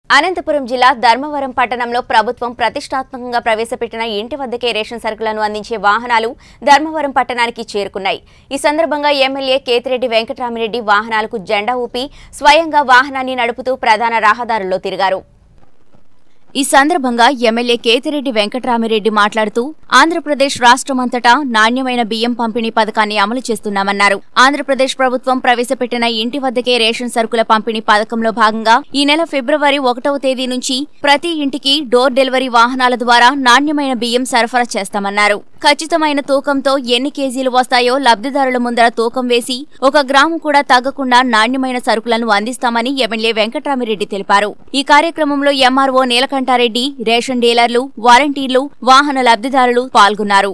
అనంతపురం జిల్లా ధర్మవరం పట్టణంలో ప్రభుత్వం ప్రతిష్టాత్మకంగా ప్రవేశపెట్టిన ఇంటి వద్దకే రేషన్ సరుకులను అందించే వాహనాలు ధర్మవరం పట్టణానికి చేరుకున్నాయి ఈ సందర్భంగా ఎమ్మెల్యే కేతిరెడ్డి వెంకటరామిరెడ్డి వాహనాలకు జెండా ఊపి స్వయంగా వాహనాన్ని నడుపుతూ ప్రధాన రహదారుల్లో తిరిగారు ఈ సందర్భంగా ఎమ్మెల్యే కేతిరెడ్డి వెంకటరామిరెడ్డి మాట్లాడుతూ ఆంధ్రప్రదేశ్ రాష్ట్రమంతటా నాణ్యమైన బియ్యం పంపిణీ పథకాన్ని అమలు చేస్తున్నామన్నారు ఆంధ్రప్రదేశ్ ప్రభుత్వం ప్రవేశపెట్టిన ఇంటి వద్దకే రేషన్ సరుకుల పంపిణీ పథకంలో భాగంగా ఈ నెల ఫిబ్రవరి ఒకటవ తేదీ నుంచి ప్రతి ఇంటికి డోర్ డెలివరీ వాహనాల ద్వారా నాణ్యమైన బియ్యం సరఫరా చేస్తామన్నారు ఖచ్చితమైన తూకంతో ఎన్ని కేజీలు వస్తాయో లబ్ధిదారుల ముందర తూకం వేసి ఒక గ్రాము కూడా తగ్గకుండా నాణ్యమైన సరుకులను అందిస్తామని ఎమ్మెల్యే వెంకట్రామిరెడ్డి తెలిపారు ఈ కార్యక్రమంలో ఎంఆర్ఓ నీలకంఠారెడ్డి రేషన్ డీలర్లు వాలంటీర్లు వాహన లబ్ధిదారులు పాల్గొన్నారు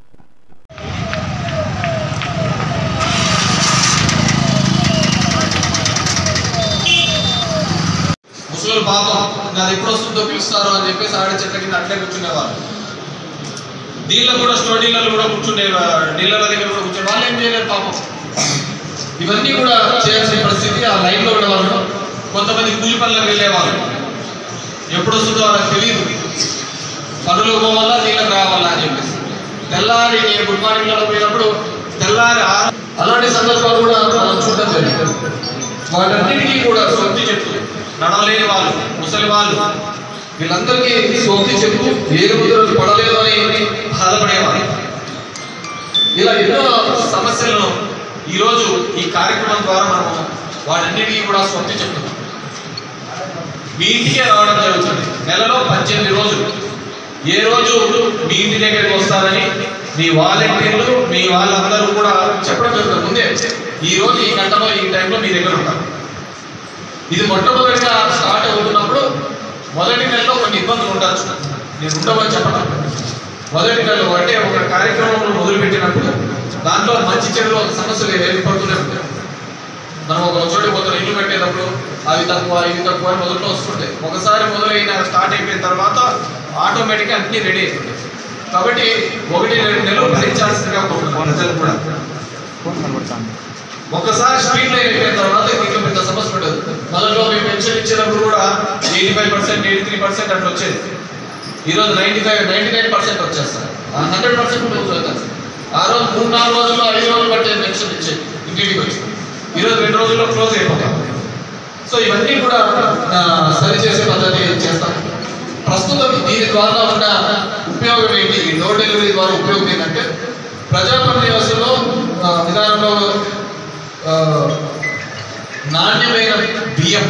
ముసలి పాపం నాది ఎప్పుడు వస్తుందో పిలుస్తారు అని చెప్పేసి ఆడే చెట్ల కింద అట్లే కూర్చునేవాళ్ళు దీనిలో కూడా స్టోర్ డీలర్లు కూడా కూర్చునే డీలర్ల దగ్గర కూడా కూర్చునే వాళ్ళు ఏం చేయలేరు పాపం ఇవన్నీ కూడా చేయాల్సిన పరిస్థితి ఆ లైన్లో ఉండేవాళ్ళు కొంతమంది కూలి పనులకు వెళ్ళేవాళ్ళు ఎప్పుడు వస్తుందో వాళ్ళకి తెలియదు పనులకు పోవాలా నీళ్ళకి రావాలా అని చెప్పేసి తెల్లారి నేను గుడ్ మార్నింగ్లలో పోయినప్పుడు తెల్లారి ఆరు అలాంటి సందర్భాలు కూడా మనం చూడడం జరిగింది వాటన్నిటికీ కూడా సొంతి చెప్తూ నడవలేని వాళ్ళు ముసలి వాళ్ళు వీళ్ళందరికీ సొంతి చెప్తూ ఏ రోజు పడలేదు అని బాధపడేవాళ్ళు ఇలా ఎన్నో సమస్యలను ఈరోజు ఈ కార్యక్రమం ద్వారా మనం వాటన్నిటికీ కూడా సొంతి చెప్తున్నాం మీ ఇంటికే రావడం జరుగుతుంది నెలలో పద్దెనిమిది రోజులు ఏ రోజు మీ ఇంటి దగ్గరికి వస్తారని మీ వాలంటీర్లు మీ వాళ్ళందరూ కూడా చెప్పడం జరుగుతుంది ముందే ఈ రోజు ఈ గంటలో ఈ టైంలో మీ దగ్గర ఉంటారు ఇది మొట్టమొదటిగా స్టార్ట్ అవుతున్నప్పుడు మొదటి నెలలో కొన్ని ఇబ్బందులు ఉండొచ్చు నేను ఉండవని చెప్పడం మొదటి నెలలో అంటే ఒక కార్యక్రమం మొదలుపెట్టినప్పుడు దాంట్లో మంచి చెడులో సమస్యలు ఏర్పడుతూనే ఉంటాయి మనం ఒక చోటు పోతున్న ఇల్లు పెట్టేటప్పుడు అవి తక్కువ ఇవి తక్కువ అని మొదట్లో వస్తుంటాయి ఒకసారి మొదలైన స్టార్ట్ అయిపోయిన తర్వాత ఆటోమేటిక్గా అన్ని రెడీ అవుతుంటాయి కాబట్టి ఒకటి రెండు నెలలు భరించాల్సిందిగా కోరుతున్నాను ప్రజలు కూడా ఒక్కసారి స్పీడ్ లైన్ అయిపోయిన తర్వాత దీంట్లో పెద్ద సమస్య ఉండదు మొదట్లో మేము పెన్షన్ ఇచ్చేటప్పుడు కూడా eighty five percent eighty three percent అట్లా వచ్చేది ఈరోజు ninety five ninety nine percent వచ్చేస్తారు హండ్రెడ్ పర్సెంట్ వచ్చేస్తారు ఆ రోజు మూడు నాలుగు రోజుల్లో ఐదు రోజులు పట్టే పెన్షన్ ఇచ్చేది ఇంటింటికి వచ్చి ఈరోజు రెండు రోజుల్లో క్లోజ్ అయిపోతాం సో ఇవన్నీ కూడా ఆ, సరి చేసే పద్ధతి చేస్తాం ప్రస్తుతం దీని ద్వారా ఉన్న ఉపయోగం ఏంటి ఈ డోర్ డెలివరీ ద్వారా ఉపయోగం ఏంటంటే ప్రజాపతి వ్యవస్థలో ఆ, విధానంలో ఆ, నాణ్యమైన బియ్యం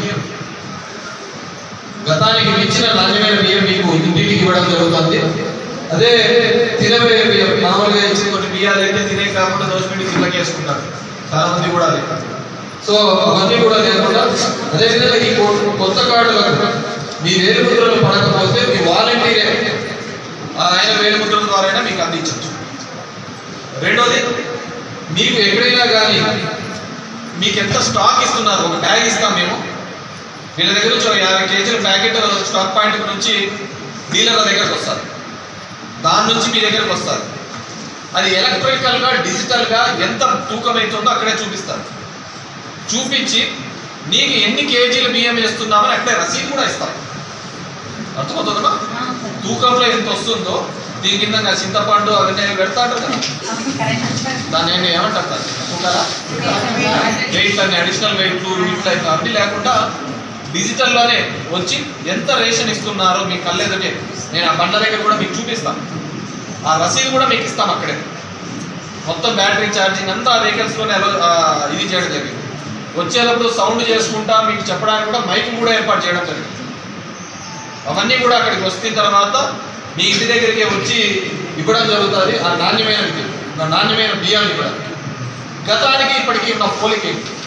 గతానికి మించిన నాణ్యమైన బియ్యం మీకు ఇంటికి ఇవ్వడం జరుగుతుంది అదే తినబోయే బియ్యం మామూలుగా ఇచ్చే కొన్ని బియ్యాలు అయితే తినే కాకుండా దోషపెట్టి తిల్లకేసుకుంటారు చాలా మంది కూడా అదే సో అవన్నీ కూడా లేకుండా అదేవిధంగా ఈ కొ- కొత్త కార్డులకు మీ వేలుముద్రలు పడకపోతే మీ వాలంటీరే ఆయన వేలుముద్రల ద్వారా మీకు అందించవచ్చు రెండోది మీకు ఎక్కడైనా కానీ మీకు ఎంత స్టాక్ ఇస్తున్నారు ఒక బ్యాగ్ ఇస్తాం మేము వీళ్ళ దగ్గర నుంచి ఒక యాభై కేజీల ప్యాకెట్ స్టాక్ పాయింట్ నుంచి డీలర్ల దగ్గరకు వస్తారు దాని నుంచి మీ దగ్గరకు వస్తారు అది ఎలక్ట్రికల్గా డిజిటల్గా ఎంత తూకం అవుతుందో అక్కడే చూపిస్తారు చూపించి నీకు ఎన్ని కేజీల బియ్యం వేస్తున్నామని అక్కడే రసీదు కూడా ఇస్తాం అర్థమవుతుందమ్మా తూకంలో ఎంత వస్తుందో దీని కింద ఇంకా చింతపండు అవన్నీ పెడతా అంటారు కదా దాన్ని ఏంటి ఏమంటారు దాన్ని? తూకాలా వెయిట్ అని అడిషనల్ వెయిట్లు ఇట్లా ఇట్లా అన్ని లేకుండా డిజిటల్లోనే వచ్చి ఎంత రేషన్ ఇస్తున్నారో మీకు కళ్ళేదంటే నేను ఆ బండ్ల దగ్గర కూడా మీకు చూపిస్తాను ఆ రసీదు కూడా మీకు ఇస్తాం అక్కడే మొత్తం బ్యాటరీ ఛార్జింగ్ అంతా ఆ వెహికల్స్లోనే అలో- ఆ, ఇది చేయడం జరిగింది వచ్చేటప్పుడు సౌండ్ చేసుకుంటా మీకు చెప్పడానికి కూడా మైక్ కూడా ఏర్పాటు చేయడం జరిగింది అవన్నీ కూడా అక్కడికి వచ్చిన తర్వాత మీ ఇంటి దగ్గరికి వచ్చి ఇవ్వడం జరుగుతుంది ఆ నాణ్యమైన విద్యుత్ ఆ నాణ్యమైన బియ్యాన్ని కూడా గతానికి ఇప్పటికీ ఉన్న పోలిక ఏంటి?